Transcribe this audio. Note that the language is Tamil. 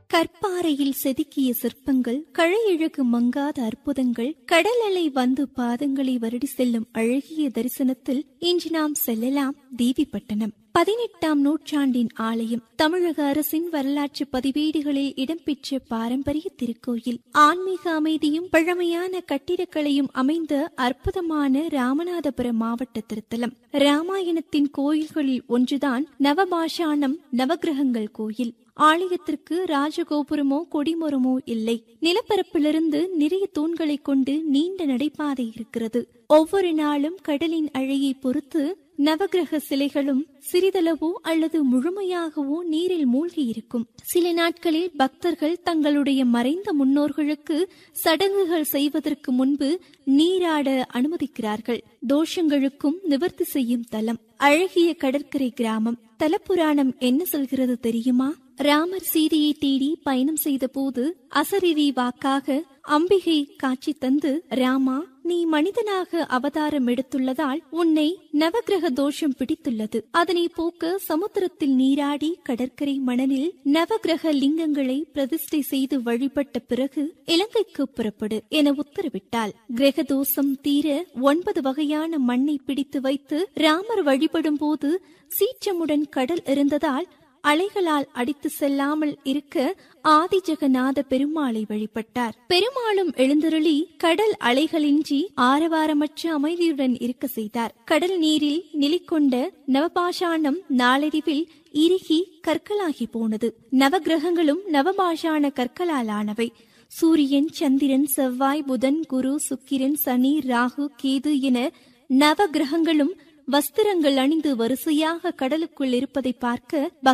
கற்பாறையில் செதுக்கிய சிற்பங்கள் கழையழகு மங்காத அற்புதங்கள் கடல் அலை வந்து பாதங்களை வருடி செல்லும் அழகிய தரிசனத்தில் இன்று நாம் செல்லலாம் தேவிப்பட்டணம் பதினெட்டாம் நூற்றாண்டின் ஆலயம் தமிழக அரசின் வரலாற்று பதிவேடுகளில் இடம்பெற்ற பாரம்பரிய திருக்கோயில் ஆன்மீக அமைதியும் பழமையான கட்டிடக்கலையும் அமைந்த அற்புதமான ராமநாதபுரம் மாவட்ட திருத்தலம் ராமாயணத்தின் கோயில்களில் ஒன்றுதான் நவபாஷாணம் நவகிரகங்கள் கோயில் ஆலயத்திற்கு ராஜகோபுரமோ கொடிமரமோ இல்லை நிலப்பரப்பிலிருந்து நிறைய தூண்களை கொண்டு நீண்ட நடைபாதை இருக்கிறது ஒவ்வொரு நாளும் கடலின் அழையை பொறுத்து நவகிரக சிலைகளும் சிறிதளவோ அல்லது முழுமையாகவோ நீரில் மூழ்கி இருக்கும் சில நாட்களில் பக்தர்கள் தங்களுடைய மறைந்த முன்னோர்களுக்கு சடங்குகள் செய்வதற்கு முன்பு நீராட அனுமதிக்கிறார்கள் தோஷங்களுக்கும் நிவர்த்தி செய்யும் தலம் அழகிய கடற்கரை கிராமம் தலப்புராணம் என்ன சொல்கிறது தெரியுமா ராமர் சீதையை தேடி பயணம் செய்த போது அசரிரி வாக்காக அம்பிகை காட்சி தந்து ராமா நீ மனிதனாக அவதாரம் எடுத்துள்ளதால் உன்னை நவகிரக தோஷம் பிடித்துள்ளது அதனை போக்க சமுத்திரத்தில் நீராடி கடற்கரை மணலில் நவகிரக லிங்கங்களை பிரதிஷ்டை செய்து வழிபட்ட பிறகு இலங்கைக்கு புறப்படு என உத்தரவிட்டாள் கிரக தோஷம் தீர ஒன்பது வகையான மண்ணை பிடித்து வைத்து ராமர் வழிபடும் போது சீற்றமுடன் கடல் இருந்ததால் அலைகளால் அடித்து செல்லாமல் இருக்க ஆதிஜகநாத பெருமாளை வழிபட்டார் பெருமாளும் எழுந்தருளி கடல் அலைகளின்றி ஆரவாரமற்ற அமைதியுடன் இருக்க செய்தார் கடல் நீரில் நிலைக்கொண்ட நவபாஷாணம் நாளடைவில் இறுகி கற்களாகி போனது நவகிரகங்களும் நவபாஷாண கற்களால் ஆனவை சூரியன் சந்திரன் செவ்வாய் புதன் குரு சுக்கிரன் சனி ராகு கேது என நவ கிரகங்களும் வஸ்திரங்கள் அணிந்து வரிசையாக கடலுக்குள் இருப்பதை பார்க்க